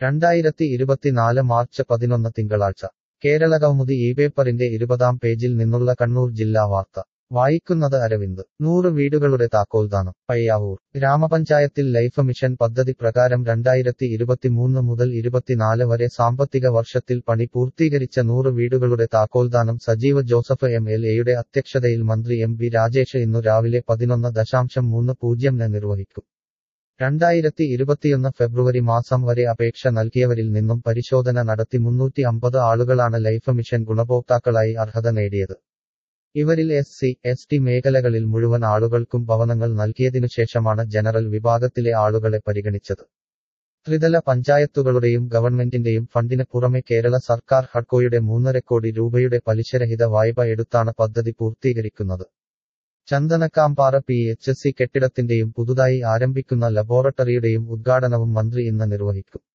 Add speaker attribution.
Speaker 1: രണ്ടായിരത്തി ഇരുപത്തിനാല് മാർച്ച് പതിനൊന്ന് തിങ്കളാഴ്ച കേരള കൗമുദി ഈ പേപ്പറിന്റെ ഇരുപതാം പേജിൽ നിന്നുള്ള കണ്ണൂർ ജില്ലാ വാർത്ത വായിക്കുന്നത് അരവിന്ദ് നൂറ് വീടുകളുടെ താക്കോൽദാനം പയ്യാവൂർ ഗ്രാമപഞ്ചായത്തിൽ ലൈഫ് മിഷൻ പദ്ധതി പ്രകാരം രണ്ടായിരത്തി ഇരുപത്തിമൂന്ന് മുതൽ ഇരുപത്തിനാല് വരെ സാമ്പത്തിക വർഷത്തിൽ പണി പൂർത്തീകരിച്ച നൂറ് വീടുകളുടെ താക്കോൽദാനം സജീവ് ജോസഫ് എം എൽ എയുടെ അധ്യക്ഷതയിൽ മന്ത്രി എം വി രാജേഷ് ഇന്നു രാവിലെ പതിനൊന്ന് ദശാംശം മൂന്ന് പൂജ്യംന് നിർവഹിക്കും രണ്ടായിരത്തി ഇരുപത്തിയൊന്ന് ഫെബ്രുവരി മാസം വരെ അപേക്ഷ നൽകിയവരിൽ നിന്നും പരിശോധന നടത്തി മുന്നൂറ്റി അമ്പത് ആളുകളാണ് ലൈഫ് മിഷൻ ഗുണഭോക്താക്കളായി അർഹത നേടിയത് ഇവരിൽ എസ് സി എസ് ടി മേഖലകളിൽ മുഴുവൻ ആളുകൾക്കും ഭവനങ്ങൾ നൽകിയതിനുശേഷമാണ് ജനറൽ വിഭാഗത്തിലെ ആളുകളെ പരിഗണിച്ചത് ത്രിതല പഞ്ചായത്തുകളുടെയും ഗവൺമെന്റിന്റെയും ഫണ്ടിന് പുറമെ കേരള സർക്കാർ ഹഡ്കോയുടെ മൂന്നര കോടി രൂപയുടെ പലിശരഹിത വായ്പ എടുത്താണ് പദ്ധതി പൂർത്തീകരിക്കുന്നത് ചന്ദനക്കാമ്പാറ പി എച്ച് സി കെട്ടിടത്തിന്റെയും പുതുതായി ആരംഭിക്കുന്ന ലബോറട്ടറിയുടെയും ഉദ്ഘാടനവും മന്ത്രി ഇന്ന് നിർവഹിക്കും